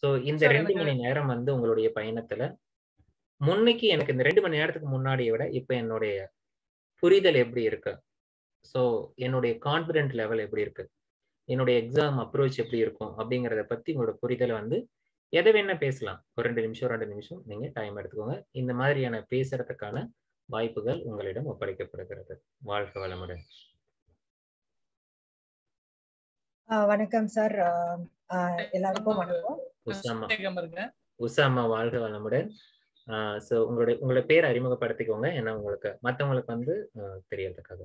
So இந்த Sir, ரெண்டு எனக்கு- மணி நேரம் வந்து உங்களுடைய பயணத்துல முன்னைக்கு எனக்கு இந்த ரெண்டு மணி நேரத்துக்கு முன்னாடியை விட இப்ப என்னுடைய புரிதல் எப்படி இருக்கு ஸோ என்னுடைய கான்பிடென்ட் லெவல் எப்படி இருக்கு என்னுடைய எக்ஸாம் அப்ரோச் எப்படி இருக்கும் அப்படிங்கிறத பத்தி உங்களோட புரிதலை வந்து எதை வேணா பேசலாம் ஒரு ரெண்டு நிமிஷம் ரெண்டு நிமிஷம் நீங்க டைம் எடுத்துக்கோங்க இந்த மாதிரியான பேசுறதுக்கான வாய்ப்புகள் உங்களிடம் ஒப்படைக்கப்படுகிறது வாழ்க வளமுடன் ஆஹ் வணக்கம் சார் எல்லாருக்கும் வணக்கம் உசாமா சந்தேகம் இருக்கு உசாமா வாழ்க வளமுடன் ஸோ உங்களுடைய உங்களுடைய பேர் அறிமுகப்படுத்திக்கோங்க ஏன்னா உங்களுக்கு மற்றவங்களுக்கு வந்து ஆஹ் தெரியறதுக்காக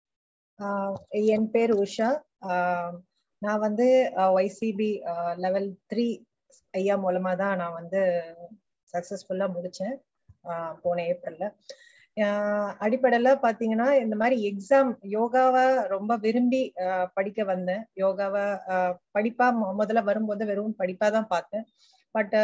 ஆஹ் என் பேர் உஷா ஆஹ் நான் வந்து ஒய்சிபி லெவல் த்ரீ ஐயா மூலமா தான் நான் வந்து சக்சஸ்ஃபுல்லா முடிச்சேன் ஆஹ் போன ஏப்ரல்ல அடிப்படையில பாத்தீங்கன்னா இந்த மாதிரி எக்ஸாம் யோகாவை ரொம்ப விரும்பி ஆஹ் படிக்க வந்தேன் யோகாவை ஆஹ் படிப்பா மொ- முதல்ல வரும்போது வெறும் படிப்பா தான் பார்த்தேன் பட்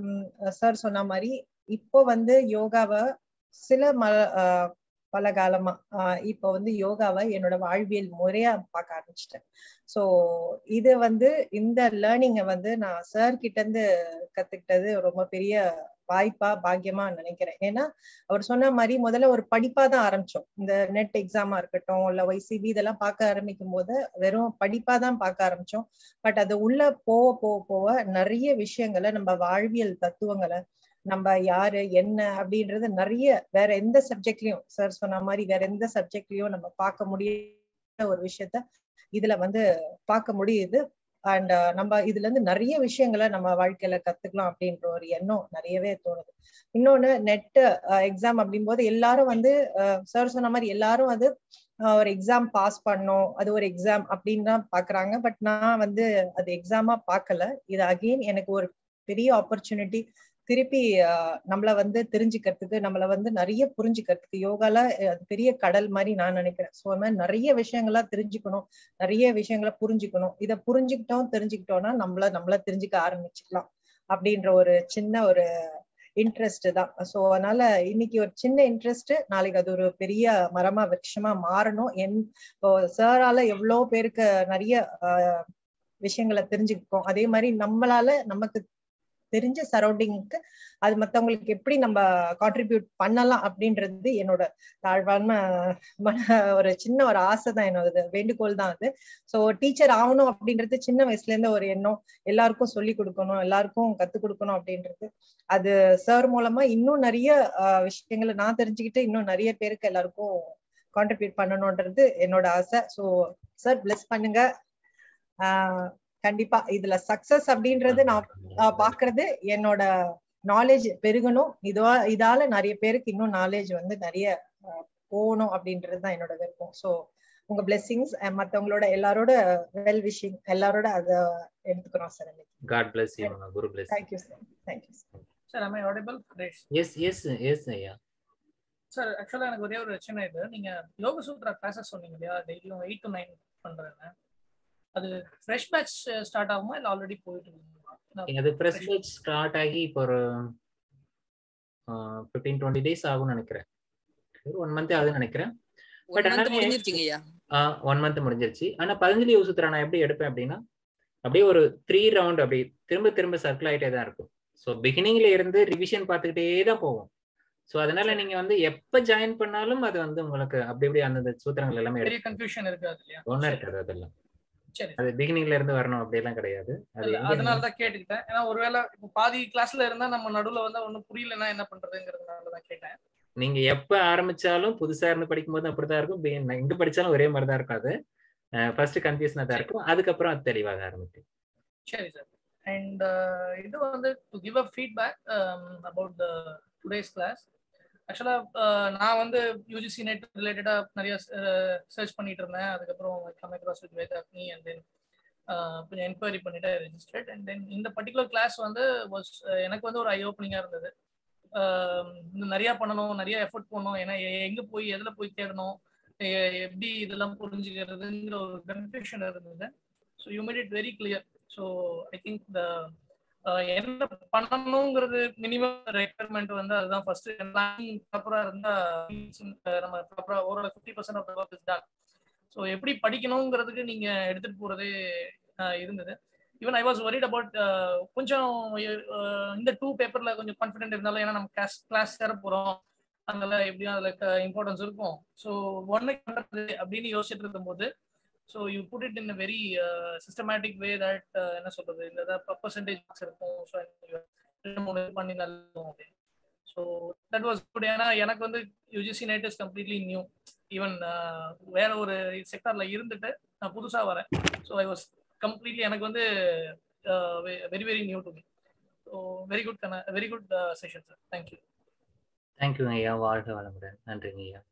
சார் சொன்ன மாதிரி இப்போ வந்து யோகாவை சில ம ஆஹ் பல காலமா ஆஹ் இப்போ வந்து யோகாவை என்னோட வாழ்வியல் முறையா பார்க்க ஆரம்பிச்சிட்டேன் ஸோ இது வந்து இந்த லேர்னிங்கை வந்து நான் சார் கிட்ட இருந்து கத்துக்கிட்டது ரொம்ப பெரிய வாய்ப்பா பாக்கியமா நினைக்கிறேன் ஏன்னா அவர் சொன்ன மாதிரி முதல்ல ஒரு படிப்பா தான் ஆரம்பிச்சோம் இந்த நெட் எக்ஸாமா இருக்கட்டும் இல்ல ஒய்சிபி இதெல்லாம் பார்க்க ஆரம்பிக்கும் போது வெறும் படிப்பா தான் பார்க்க ஆரம்பிச்சோம் பட் அது உள்ள போக போக போக நிறைய விஷயங்களை நம்ம வாழ்வியல் தத்துவங்களை நம்ம யாரு என்ன அப்படின்றது நிறைய வேற எந்த சப்ஜெக்ட்லயும் சார் சொன்ன மாதிரி வேற எந்த சப்ஜெக்ட்லயும் நம்ம பார்க்க முடியாத ஒரு விஷயத்த இதுல வந்து பார்க்க முடியுது அண்ட் நம்ம இதுல இருந்து நிறைய விஷயங்களை நம்ம வாழ்க்கையில கத்துக்கலாம் அப்படின்ற ஒரு எண்ணம் நிறையவே தோணுது இன்னொன்னு நெட் எக்ஸாம் அப்படிங்கும்போது எல்லாரும் வந்து சார் சொன்ன மாதிரி எல்லாரும் வந்து அஹ், ஒரு எக்ஸாம் பாஸ் பண்ணோம் அது ஒரு எக்ஸாம் அப்படின்னு தான் பாக்குறாங்க பட் நான் வந்து அது எக்ஸாமா பார்க்கல இது அகெயின் எனக்கு ஒரு பெரிய ஆப்பர்ச்சுனிட்டி திருப்பி அஹ், நம்மள வந்து தெரிஞ்சுக்கிறதுக்கு நம்மள வந்து நிறைய புரிஞ்சுக்கிறதுக்கு யோகால அஹ், அது பெரிய கடல் மாதிரி நான் நினைக்கிறேன் ஸோ அது மாதிரி நிறைய விஷயங்களா தெரிஞ்சுக்கணும் நிறைய விஷயங்களை புரிஞ்சுக்கணும் இதை புரிஞ்சுக்கிட்டோம் தெரிஞ்சுக்கிட்டோம்னா நம்மள நம்மள தெரிஞ்சுக்க ஆரம்பிச்சுக்கலாம் அப்படின்ற ஒரு சின்ன ஒரு இன்ட்ரெஸ்ட் தான் ஸோ அதனால இன்னைக்கு ஒரு சின்ன இன்ட்ரெஸ்ட் நாளைக்கு அது ஒரு பெரிய மரமா விருட்சமா மாறணும் என் இப்போ சாரால எவ்வளோ பேருக்கு நிறைய ஆஹ், விஷயங்களை தெரிஞ்சுக்கிட்டோம் அதே மாதிரி நம்மளால நமக்கு தெரிஞ்ச சரௌண்டிங்க்கு அது மத்தவங்களுக்கு எப்படி நம்ம கான்ட்ரிபியூட் பண்ணலாம் அப்படின்றது என்னோட தாழ்வான மன ஒரு சின்ன ஒரு ஆசை தான் என்னோட வேண்டுகோள் தான் அது ஸோ டீச்சர் ஆகணும் அப்படின்றது சின்ன வயசுல இருந்து ஒரு எண்ணம் எல்லாருக்கும் சொல்லி கொடுக்கணும் எல்லாருக்கும் கத்து கொடுக்கணும் அப்படின்றது அது சார் மூலமா இன்னும் நிறைய ஆஹ், விஷயங்களை நான் தெரிஞ்சுக்கிட்டு இன்னும் நிறைய பேருக்கு எல்லாருக்கும் கான்ட்ரிபியூட் பண்ணணும்ன்றது என்னோட ஆசை ஸோ சார் பிளஸ் பண்ணுங்க ஆஹ், கண்டிப்பா இதுல சக்சஸ் அப்படின்றது நான் ஆஹ் பாக்குறது என்னோட நாலேஜ் பெருகணும் இதுவா இதால நிறைய பேருக்கு இன்னும் நாலேஜ் வந்து நிறைய ஆஹ் போகணும் அப்படின்றது தான் என்னோட விருப்பம் ஸோ உங்க பிளெஸிங்ஸ் மத்தவங்களோட எல்லாரோட வெல் விஷிங் எல்லாரோட அத எடுத்துக்கிறோம் சார் காட் பிளஸ் யூ குரு bless thank you sir thank you sir sir am I audible Suresh yes yes yes ஐயா சார் ஆக்சுவலா எனக்கு ஒரே ஒரு சின்ன இது நீங்க யோக சூத்ரா கிளாஸஸ் சொன்னீங்க இல்லையா டெய்லியும் எயிட் டு நைன் பண்றேன்னு அது ஃப்ரெஷ் பேட்ச் ஸ்டார்ட் ஆகுமா இல்ல ஆல்ரெடி போயிட்டு இருக்குங்களா அது ப்ரெஸ் பேட்ச் ஸ்டார்ட் ஆகி இப்போ ஒரு ஃபிஃப்டீன் டுவெண்ட்டி டேஸ் ஆகும்னு நினைக்கிறேன் ஒரு ஒன் மந்த் ஆகுதுன்னு நினைக்கிறேன் ஒன் But மந்த் ஆனாலுமே- முடிஞ்சிருச்சுங்க ஐயா ஒன் மந்த் முடிஞ்சிருச்சு ஆனா பதஞ்சலி யோசுத்ரா நான் எப்படி எடுப்பேன் அப்படின்னா அப்படியே ஒரு த்ரீ ரவுண்ட் அப்படி திரும்ப திரும்ப சர்க்கிள் ஆயிட்டே தான் இருக்கும் ஸோ பிகினிங்ல இருந்து ரிவிஷன் பார்த்துக்கிட்டே தான் போகும் ஸோ அதனால நீங்க வந்து எப்ப ஜாயின் பண்ணாலும் அது வந்து உங்களுக்கு அப்படி இப்படி அந்த சூத்திரங்கள் எல்லாமே பெரிய எடுக்கும் கன்ஃபியூஷன் இருக்காது இல்லையா ஒன்றும் சரி, இருக்காது அதெல்லாம் சரி அது பிகினிங்ல இருந்து வரணும் அப்படியெல்லாம் கிடையாது அது இல்ல, எங்க அதனால தான் கேட்டுக்கிட்டேன் ஏன்னா ஒருவேளை இப்போ பாதி கிளாஸ்ல இருந்தா நம்ம நடுவுல வந்து ஒன்னும் புரியலன்னா என்ன பண்றதுங்கிறதுனால தான் கேட்டேன் நீங்க எப்ப ஆரம்பிச்சாலும் புதுசா இருந்து படிக்கும்போது அப்படிதான் இருக்கும் பி- நான் எங்க படிச்சாலும் ஒரே மாதிரி தான் இருக்கும் அது ஃபர்ஸ்ட் கன்ஃபியூஷனா தான் இருக்கும் அதுக்கப்புறம் அது தெளிவாக ஆரம்பிக்கும் சரி சார் அண்ட் இது வந்து to give a feedback about the today's class ஆக்சுவலாக நான் வந்து யூஜிசி நெட் ரிலேட்டடாக நிறைய சர்ச் பண்ணிட்டு இருந்தேன் அதுக்கப்புறம் come across with Vedagni and then கொஞ்சம் என்கொயரி பண்ணிட்டு ரெஜிஸ்டர்ட் அண்ட் தென் இந்த பர்டிகுலர் கிளாஸ் வந்து வாஸ் எனக்கு வந்து ஒரு ஐ ஓப்பனிங்காக இருந்தது ஆஹ் இன்னும் நிறைய பண்ணணும் நிறைய எஃபர்ட் பண்ணணும் ஏன்னா எ- எங்க போய் எதுல போய் தேடணும் எ- எப்படி இதெல்லாம் புரிஞ்சுக்கிறதுங்கிற ஒரு கன்ஃபியூஷன் இருந்தது so you made it very clear so I think the என்ன பண்ணணுங்கிறது மினிமம் ரெக்குயர்மெண்ட் வந்து அதுதான் ஃபர்ஸ்ட் ப்ராப்பரா இருந்தா அஹ் நம்ம ப்ராப்பரா ஓரளவு fifty percent of work is done so எப்படி படிக்கணுங்கிறதுக்கு நீங்க எடுத்துட்டு போறதே அஹ் இருந்தது even I was worried about கொஞ்சம் uh, இந்த டூ பேப்பர்ல கொஞ்சம் கான்ஃபிடென்ட் இருந்தாலும் ஏன்னா நம்ம கிளாஸ் கிளாஸ் சேர போறோம் அதனால எப்படியும் அதுல இம்பார்ட்டன்ஸ் இருக்கும் ஸோ ஒன்னு பண்றது அப்படின்னு யோசிச்சுட்டு இருக்கும்போது so you put it in very systematic way that என்ன சொல்றது இந்த பர்சன்டேஜ் மார்க்ஸ் இருக்கும் ஸோ ரெண்டு மூணு இது பண்ணி நல்லா அப்படின்னு ஸோ தட் வாஸ் குட் ஏன்னா எனக்கு வந்து UGC NET is completely new even வேற ஒரு செக்டார்ல இருந்துட்டு நான் புதுசா வரேன் ஸோ ஐ வாஸ் கம்ப்ளீட்லி எனக்கு வந்து very very new to me so very good very good session sir thank you thank you ஐயா வாழ்க வளமுடன் நன்றிங்க ஐயா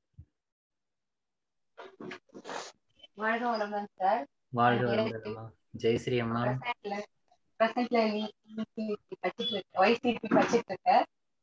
வாழ்க வளமுடன் சார் வாழ்க வளமுடன்மா ஜெயஸ்ரீ அம்மா ப்ரெசென்ட்ல படிச்சுட்டு இருக்கேன் ஒய்சிபி படிச்சுட்டு இருக்கேன்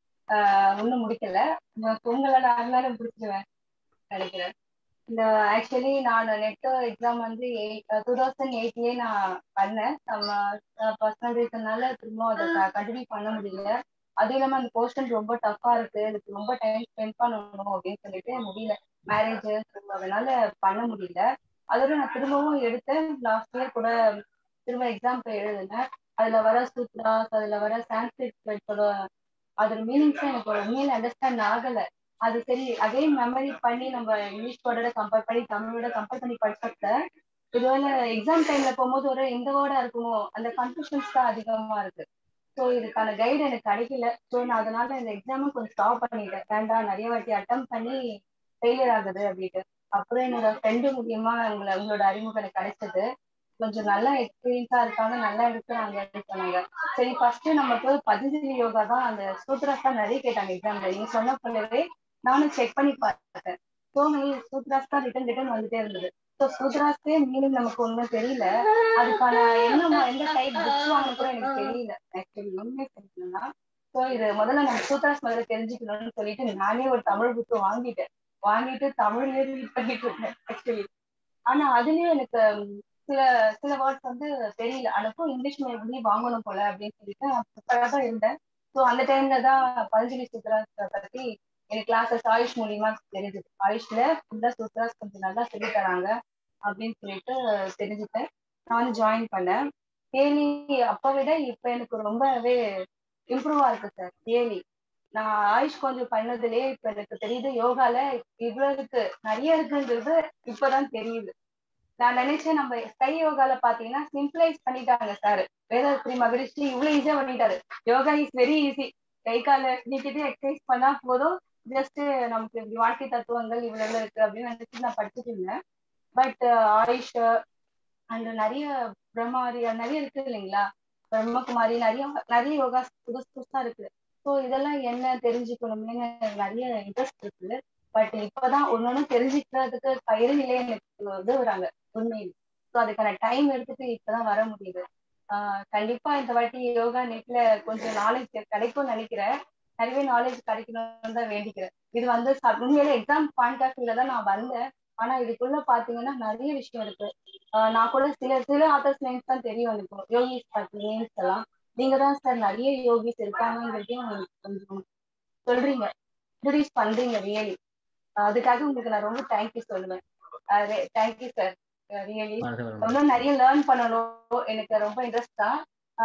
ஆஹ் இன்னும் முடிக்கல உங்களோட அண்ணாரம் முடிச்சிடுவேன் நினைக்கிறேன் இந்த ஆக்சுவலி நான் நெட் எக்ஸாம் வந்து டூ தௌசண்ட் எயிட்லயே நான் பண்ணேன் நம்ம பர்சனல் ரீசன்னால திரும்ப அதை கண்டினியூ பண்ண முடியல அதுவும் இல்லாம அந்த போர்ஷன் ரொம்ப டஃபா இருக்கு இதுக்கு ரொம்ப டைம் ஸ்பெண்ட் பண்ணணும் அப்படின்னு சொல்லிட்டு முடியல மேரேஜ் அதனால பண்ண முடியல அதோட நான் திரும்பவும் எடுத்தேன் லாஸ்ட் இயர் கூட திரும்ப எக்ஸாம் போய் எழுதினேன் அதுல வர சூத்ராஸ் அதுல வர சான்ஸ்கிரிட் அதோட மீனிங்ஸ் எனக்கு உண்மையில அண்டர்ஸ்டாண்ட் ஆகல அது சரி அதே மெமரி பண்ணி நம்ம இங்கிலீஷ் வேர்டோட கம்பேர் பண்ணி தமிழோட கம்பேர் பண்ணி படிச்சத இதுவேளை எக்ஸாம் டைம்ல போகும்போது ஒரு எந்த வேர்டா இருக்குமோ அந்த கன்ஃபியூஷன்ஸ் தான் அதிகமா இருக்கு ஸோ இதுக்கான கைடு எனக்கு கிடைக்கல ஸோ நான் அதனால இந்த எக்ஸாமும் கொஞ்சம் ஸ்டாப் பண்ணிட்டேன் வேண்டாம் நிறைய வாட்டி அட்டம் பண்ணி ஃபெயிலியர் ஆகுது அப்படின்ட்டு அப்புறம் என்னோட ஃப்ரெண்டு மூலியமா உங்களை உங்களோட அறிமுகம் எனக்கு கிடைச்சது கொஞ்சம் நல்லா எக்ஸ்பீரியன்ஸா இருக்காங்க நல்லா இருக்கிறாங்க சொன்னாங்க சரி ஃபர்ஸ்ட் நமக்கு பதஞ்சலி யோகா தான் அந்த சூத்ராஸ் தான் நிறைய கேட்டாங்க எக்ஸாம்ல நீங்க சொன்ன போலவே நானும் செக் பண்ணி பார்த்தேன் ஸோ மெனி சூத்ராஸ் தான் ரிட்டன் ரிட்டன் வந்துட்டே இருந்தது ஸோ சூத்ராஸ்க்கே மீனிங் நமக்கு ஒன்றும் தெரியல அதுக்கான என்ன எந்த டைப் புக்ஸ் வாங்கணும் கூட எனக்கு தெரியல ஆக்சுவலி உண்மை சொல்லணும்னா ஸோ இது முதல்ல நம்ம சூத்ராஸ் முதல்ல தெரிஞ்சுக்கணும்னு சொல்லிட்டு நானே ஒரு தமிழ் புக்கு வாங்கிட்டேன் வாங்கிட்டு தமிழ்லயே ரீட் பண்ணிட்டு இருக்கேன் ஆக்சுவலி ஆனா அதுலயும் எனக்கு சில சில வேர்ட்ஸ் வந்து தெரியல அதுக்கும் இங்கிலீஷ் மீடியம் வாங்கணும் போல அப்படின்னு சொல்லிட்டு நான் ப்ரிப்பேரா தான் இருந்தேன் ஸோ அந்த டைம்ல தான் பதஞ்சலி சூத்ராஸ் பத்தி எனக்கு கிளாஸஸ் ஆயுஷ் மூலியமா தெரிஞ்சது ஆயுஷ்ல ஃபுல்லா சூத்ராஸ் கொஞ்சம் நல்லா சொல்லி தராங்க அப்படின்னு சொல்லிட்டு தெரிஞ்சுட்டேன் நான் வந்து ஜாயின் பண்ணேன் டெய்லி அப்ப விட இப்ப எனக்கு ரொம்பவே இம்ப்ரூவா இருக்கு சார் டெய்லி நான் ஆயுஷ் கொஞ்சம் பண்ணதுலயே இப்ப எனக்கு தெரியுது யோகால இவ்வளவு இருக்கு நிறைய இருக்குன்றது இப்பதான் தெரியுது நான் நினைச்சேன் நம்ம ஸ்கை யோகால பாத்தீங்கன்னா சிம்பிளைஸ் பண்ணிட்டாங்க சார் வேதாத்ரி மகரிஷி இவ்வளவு ஈஸியா பண்ணிட்டாரு யோகா இஸ் வெரி ஈஸி கை கால நீட்டிட்டு எக்ஸசைஸ் பண்ணா போதும் ஜஸ்ட் நமக்கு இப்படி வாழ்க்கை தத்துவங்கள் இவ்வளவு இருக்கு அப்படின்னு நினைச்சு நான் படிச்சுட்டு இருந்தேன் பட் ஆயுஷ் அண்ட் நிறைய பிரம்மாரி நிறைய இருக்கு இல்லைங்களா பிரம்மகுமாரி நிறைய நிறைய யோகா புதுசு புதுசா இருக்கு ஸோ இதெல்லாம் என்ன தெரிஞ்சுக்கணும்னு நிறைய இன்ட்ரெஸ்ட் இருக்கு பட் இப்பதான் ஒன்னொன்னு தெரிஞ்சுக்கிறதுக்கு பயிரிலே எனக்கு உதவுறாங்க உண்மையில் ஸோ அதுக்கான டைம் எடுத்துட்டு இப்பதான் வர முடியுது ஆஹ் கண்டிப்பா இந்த வாட்டி யோகா நெட்ல கொஞ்சம் நாலேஜ் கிடைக்கும்னு நினைக்கிறேன் நிறைய நாலேஜ் கிடைக்கணும்னு தான் வேண்டிக்கிறேன் இது வந்து உண்மையில எக்ஸாம் பாயிண்ட் ஆஃப் வியூல தான் நான் வந்தேன் ஆனா இதுக்குள்ள பாத்தீங்கன்னா நிறைய விஷயம் இருக்கு நான் கூட சில சில ஆத்தர்ஸ் நேம்ஸ் தான் தெரியும் எனக்கு யோகிஸ் பத்தி நேம்ஸ் எல்லாம் நீங்க தான் சார் நிறைய யோகிஸ் இருக்காங்கிறதையும் கொஞ்சம் சொல்றீங்க இன்ட்ரடியூஸ் பண்றீங்க ரியலி அதுக்காக உங்களுக்கு நான் ரொம்ப தேங்க்யூ சொல்லுவேன் தேங்க்யூ சார் ரியலி ரொம்ப நிறைய லேர்ன் பண்ணணும் எனக்கு ரொம்ப இன்ட்ரெஸ்ட் தான்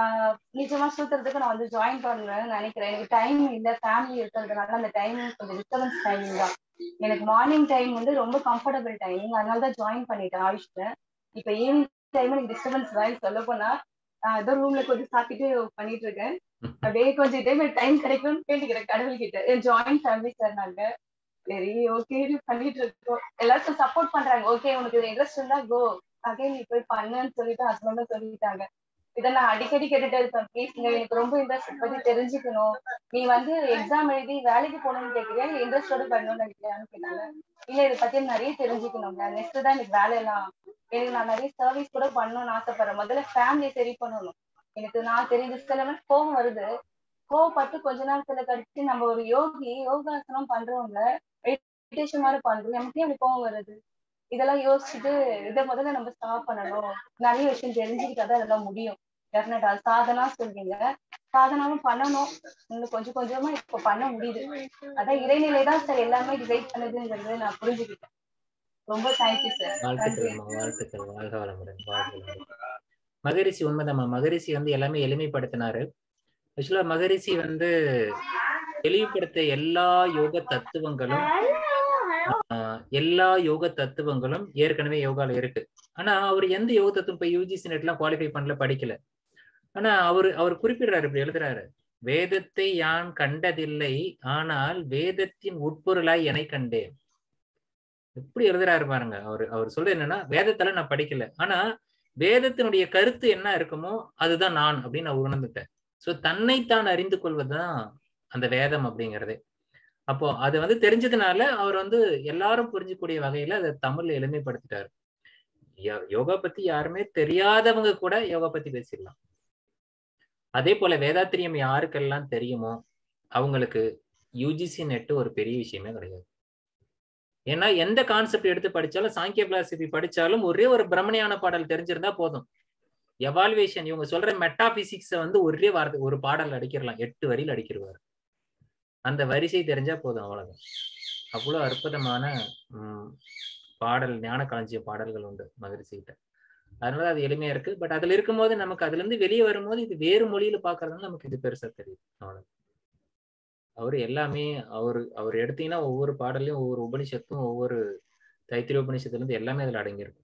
நிஜமா சூத்துறதுக்கு நான் வந்து ஜாயின் பண்ணுவேன்னு நினைக்கிறேன் எனக்கு டைம் இல்ல ஃபேமிலி இருக்கிறதுனால அந்த டைம் கொஞ்சம் டிஸ்டர்பன்ஸ் டைமிங் தான் எனக்கு மார்னிங் டைம் வந்து ரொம்ப கம்ஃபர்டபுள் டைமிங் அதனால தான் ஜாயின் பண்ணிட்டேன் ஆயுஷ்ல இப்ப ஈவினிங் டைம் எனக்கு டிஸ்டர்பன்ஸ் வேலை சொல்ல போனா ஏதோ ரூம்ல கொஞ்சம் சாப்பிட்டு பண்ணிட்டு இருக்கேன் அப்படியே கொஞ்சம் டைம் டைம் கிடைக்கும்னு கேட்டுக்கிறேன் கடவுள் கிட்ட ஜாயின் ஃபேமிலி சார் நாங்க சரி ஓகே பண்ணிட்டு இருக்கோம் எல்லாருக்கும் சப்போர்ட் பண்றாங்க ஓகே உனக்கு இன்ட்ரெஸ்ட் இருந்தா கோ அகைன் நீ போய் பண்ணுன்னு சொல்லிட்டு ஹஸ்பண்டும் சொல்லிட்டாங்க இதை நான் அடிக்கடி கேட்டுட்டே இருப்பேன் ப்ளீஸ் நீங்க எனக்கு ரொம்ப இன்ட்ரெஸ்ட் பத்தி தெரிஞ்சுக்கணும் நீ வந்து எக்ஸாம் எழுதி வேலைக்கு போகணும்னு கேட்கிறியா இன்ட்ரெஸ்டோட பண்ணணும்னு நினைக்கிறியான்னு கேட்டாங்க இல்ல இதை பத்தி நிறைய தெரிஞ்சுக்கணும் நெக்ஸ்ட் தான் எனக்கு வேலையெல்லாம் எனக்கு நான் நிறைய சர்வீஸ் கூட பண்ணணும்னு ஆசைப்படுறேன் முதல்ல ஃபேமிலியை சரி பண்ணணும் எனக்கு நான் தெரிஞ்ச சில கோவம் வருது கோவப்பட்டு கொஞ்ச நேரத்துல கழிச்சு நம்ம ஒரு யோகி யோகாசனம் பண்றவங்க மெடிடேஷன் மாதிரி பண்றோம் நமக்கு அப்படி கோவம் வருது இதெல்லாம் யோசிச்சுட்டு இதை முதல்ல நம்ம ஸ்டாப் பண்ணணும் நிறைய விஷயம் தெரிஞ்சுக்கிட்டாதான் இதெல்லாம் முடியும் டெஃபினட்டா சாதனா சொல்றீங்க சாதனாவும் பண்ணணும் இன்னும் கொஞ்சம் கொஞ்சமா இப்ப பண்ண முடியுது அதான் இறைநிலை தான் சார் எல்லாமே டிசைட் பண்ணுதுங்கிறது நான் புரிஞ்சுக்கிட்டேன் ரொம்ப தேங்க்யூ சார் வாழ்த்துக்கள் வாழ்த்துக்கள் வாழ்க வளமுடன் வாழ்க வளமுடன் மகரிஷி உண்மைதாம்மா மகரிஷி வந்து எல்லாமே எளிமைப்படுத்தினாரு ஆக்சுவலா மகரிஷி வந்து தெளிவுபடுத்த எல்லா யோக தத்துவங்களும் ஆஹ், எல்லா யோக தத்துவங்களும் ஏற்கனவே யோகால இருக்கு ஆனா அவர் எந்த யோக தத்துவம் இப்ப யூஜிசி நெட்லாம் குவாலிஃபை பண்ணல படிக்கல ஆனா அவர் அவர் குறிப்பிடுறாரு இப்படி எழுதுறாரு வேதத்தை யான் கண்டதில்லை ஆனால் வேதத்தின் உட்பொருளாய் எனை கண்டேன் எப்படி எழுதுறாரு பாருங்க அவர் அவர் சொல்றது என்னன்னா வேதத்துல நான் படிக்கல ஆனா வேதத்தினுடைய கருத்து என்ன இருக்குமோ அதுதான் நான் அப்படின்னு நான் உணர்ந்துட்டேன் சோ தன்னைத்தான் அறிந்து கொள்வதுதான் அந்த வேதம் அப்படிங்கிறது அப்போ அது வந்து தெரிஞ்சதுனால அவர் வந்து எல்லாரும் புரிஞ்சக்கூடிய வகையில அதை தமிழ்ல எளிமைப்படுத்திட்டாரு யோ- யோகா பத்தி யாருமே தெரியாதவங்க கூட யோகா பத்தி பேசிடலாம் அதே போல வேதாத்திரியம் யாருக்கெல்லாம் தெரியுமோ அவங்களுக்கு யூஜிசி நெட் ஒரு பெரிய விஷயமே கிடையாது ஏன்னா எந்த கான்செப்ட் எடுத்து படிச்சாலும் சாங்கிய பிலாசபி படிச்சாலும் ஒரே ஒரு பிரம்மணியான பாடல் தெரிஞ்சிருந்தா போதும் எவால்வேஷன் இவங்க சொல்ற மெட்டாபிசிக்ஸ வந்து ஒரே வார்த்தை ஒரு பாடல் அடிக்கிறலாம் எட்டு வரியில் அடிக்கிறவாரு அந்த வரிசை தெரிஞ்சா போதும் அவ்வளவுதான் அவ்வளவு அற்புதமான உம், பாடல் ஞான களஞ்சிய பாடல்கள் உண்டு மகிழ்ச்சிகிட்ட அதனால அது எளிமையா இருக்கு பட் அதுல இருக்கும்போது நமக்கு அதுல இருந்து வெளியே வரும்போது இது வேறு மொழியில பாக்குறதுனால நமக்கு இது பெருசா தெரியுது அவ்வளவு அவரு எல்லாமே அவரு அவர் எடுத்தீங்கன்னா ஒவ்வொரு பாடலையும் ஒவ்வொரு உபனிஷத்தும் ஒவ்வொரு தைத்திரிய உபனிஷத்துல இருந்து எல்லாமே அதுல அடங்கியிருக்கும்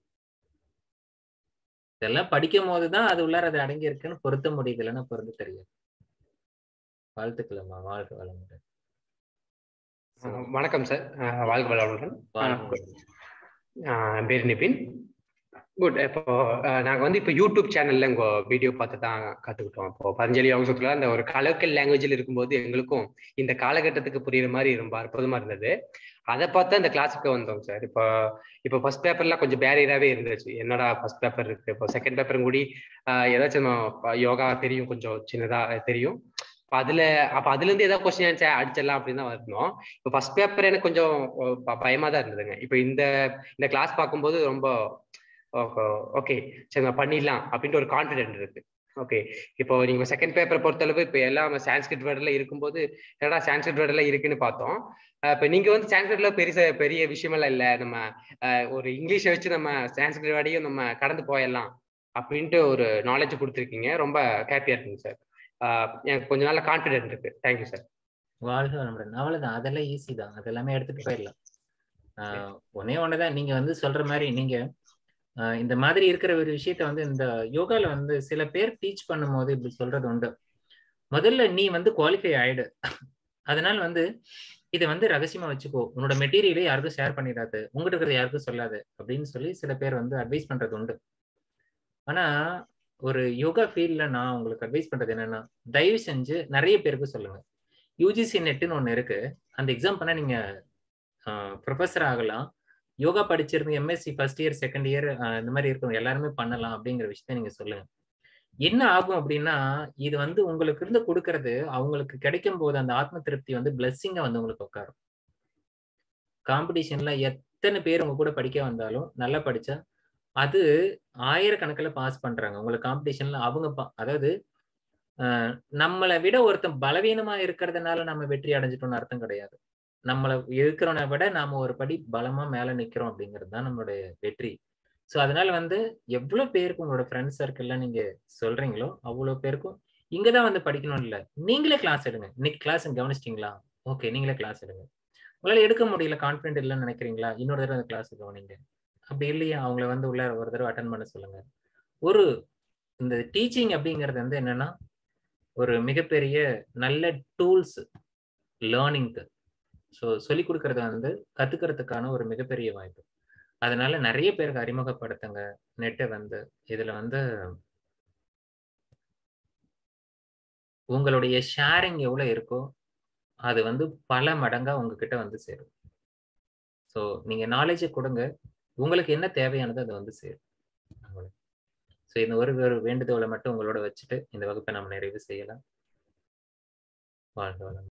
இதெல்லாம் படிக்கும் போதுதான் அது உள்ளார அது அடங்கி இருக்குன்னு பொருத்த முடியுது இல்லைன்னா பொருத்த தெரியாது வாழ்த்துக்கள்மா வாழ்க வளமுடன் அஹ் வணக்கம் சார் அஹ் வாழ்க வளமுடன் வாழ்க ஆ, வளமுடன். அஹ் என் பேர் நிபின் குட் இப்போ அஹ் நாங்க வந்து இப்போ யூடியூப் சேனல்ல உங்க வீடியோ பார்த்து தான் கத்துக்கிட்டோம் இப்போ பதஞ்சலி யோகத்துல அந்த ஒரு கலக்கல் லாங்குவேஜில் இருக்கும்போது எங்களுக்கும் இந்த காலகட்டத்துக்கு புரியுற மாதிரி ரொம்ப அற்புதமா இருந்தது அதை பார்த்து அந்த கிளாஸுக்கு வந்தோம் சார் இப்போ இப்போ ஃபர்ஸ்ட் பேப்பர்லாம் கொஞ்சம் பேரியராகவே இருந்துச்சு என்னடா ஃபர்ஸ்ட் பேப்பர் இருக்கு இப்போ செகண்ட் பேப்பரும் கூடி ஆஹ் ஏதாச்சும் நம்ம யோகா தெரியும் கொஞ்சம் சின்னதா தெரியும் அப்ப அதுல அப்ப அதுல இருந்து ஏதாவது கொஸ்டின் ஆன்சர் அடிச்சிடலாம் அப்படின்னு தான் வரணும் இப்போ ஃபர்ஸ்ட் பேப்பர் எனக்கு கொஞ்சம் ப- பயமா தான் இருந்ததுங்க இப்போ இந்த இந்த கிளாஸ் பார்க்கும்போது ரொம்ப ஓகே சரி நம்ம பண்ணிடலாம் அப்படின்ட்டு ஒரு கான்ஃபிடென்ட் இருக்கு ஓகே இப்போ நீங்க செகண்ட் பேப்பரை பொறுத்தளவு இப்போ எல்லாம் சான்ஸ்கிரிட் வேர்டில் இருக்கும்போது என்னடா சான்ஸ்கிரிட் வேர்டெல்லாம் இருக்குன்னு பார்த்தோம் அஹ் இப்போ நீங்க வந்து சான்ஸ்கிரிட்ல பெரிய பெரிய விஷயமெல்லாம் இல்லை நம்ம அஹ் ஒரு இங்கிலீஷை வச்சு நம்ம சான்ஸ்கிரிட் வேர்டையும் நம்ம கடந்து போயிடலாம் அப்படின்ட்டு ஒரு நாலேஜ் கொடுத்துருக்கீங்க ரொம்ப ஹாப்பியா இருக்குங்க சார் எனக்கு கொஞ்ச நாள் கான்ஃபிடென்ட் இருக்கு தேங்க்யூ சார் வாழ்க வளமுடன் அவ்வளவுதான் அதெல்லாம் ஈஸி தான் அதெல்லாமே எடுத்துட்டு போயிடலாம் ஆஹ் ஒண்ணே ஒண்ணுதான் நீங்க வந்து சொல்ற மாதிரி நீங்க ஆஹ் இந்த மாதிரி இருக்கிற ஒரு விஷயத்த வந்து இந்த யோகால வந்து சில பேர் டீச் பண்ணும்போது இப்படி சொல்றது உண்டு முதல்ல நீ வந்து குவாலிஃபை ஆயிடு அதனால வந்து இதை வந்து ரகசியமா வச்சுக்கோ உன்னோட மெட்டீரியலை யாருக்கும் ஷேர் பண்ணிடாது உங்ககிட்ட இருக்கிறத யாருக்கும் சொல்லாது அப்படின்னு சொல்லி சில பேர் வந்து அட்வைஸ் பண்றது உண்டு ஆனா ஒரு யோகா ஃபீல்ட்ல நான் உங்களுக்கு அட்வைஸ் பண்றது என்னன்னா தயவு செஞ்சு நிறைய பேருக்கு சொல்லுங்க யூஜிசி நெட்டுன்னு ஒன்று இருக்கு அந்த எக்ஸாம் பண்ணா நீங்க ப்ரொஃபஸர் ஆகலாம் யோகா படிச்சிருந்து MSc first year second year இந்த மாதிரி இருக்கவங்க எல்லாருமே பண்ணலாம் அப்படிங்கிற விஷயத்த நீங்க சொல்லுங்க என்ன ஆகும் அப்படின்னா இது வந்து உங்களுக்கு இருந்து கொடுக்கறது அவங்களுக்கு கிடைக்கும் போது அந்த ஆத்ம திருப்தி வந்து பிளஸ்ஸிங்கா வந்து உங்களுக்கு உட்காரும் காம்படிஷன்ல எத்தனை பேர் உங்க கூட படிக்க வந்தாலும் நல்லா படிச்சா அது ஆயிரக்கணக்கில் பாஸ் பண்றாங்க உங்களுக்கு காம்படிஷன்ல அவங்க பா- அதாவது ஆஹ் நம்மளை விட ஒருத்தன் பலவீனமா இருக்கிறதுனால நம்ம வெற்றி அடைஞ்சிட்டோம்னு அர்த்தம் கிடையாது நம்மளை இருக்கிறவனை விட நாம ஒரு படி பலமா மேல நிக்கிறோம் அப்படிங்கிறது தான் நம்மளுடைய வெற்றி ஸோ அதனால வந்து எவ்வளவு பேருக்கு உங்களோட ஃப்ரெண்ட்ஸ் சர்க்கிள்ல நீங்க சொல்றீங்களோ அவ்வளவு பேருக்கும் இங்கதான் வந்து படிக்கணும் இல்ல நீங்களே கிளாஸ் எடுங்க இன்னைக்கு கிளாஸ் கவனிச்சிட்டீங்களா ஓகே நீங்களே கிளாஸ் எடுங்க உங்களால எடுக்க முடியல கான்ஃபிடென்ட் இல்லைன்னு நினைக்கிறீங்களா இன்னொரு தடவை அந்த கிளாஸ் கவனிங்க அப்படி இல்லையா அவங்கள வந்து உள்ள ஒரு தடவை அட்டன் பண்ண சொல்லுங்க ஒரு இந்த டீச்சிங் அப்படிங்கிறது வந்து என்னன்னா ஒரு மிகப்பெரிய நல்ல டூல்ஸ் லேர்னிங்க்கு ஸோ சொல்லிக் கொடுக்கறத வந்து கத்துக்கிறதுக்கான ஒரு மிகப்பெரிய வாய்ப்பு அதனால நிறைய பேருக்கு அறிமுகப்படுத்துங்க நெட்டை வந்து இதுல வந்து உங்களுடைய ஷேரிங் எவ்வளவு இருக்கோ அது வந்து பல மடங்கா உங்ககிட்ட வந்து சேரும் ஸோ நீங்க நாலேஜை கொடுங்க உங்களுக்கு என்ன தேவையானது அது வந்து சேரும் ஸோ இந்த ஒரு ஒரு வேண்டுதோலை மட்டும் உங்களோட வச்சுட்டு இந்த வகுப்பை நம்ம நிறைவு செய்யலாம் வாழ்க வளம்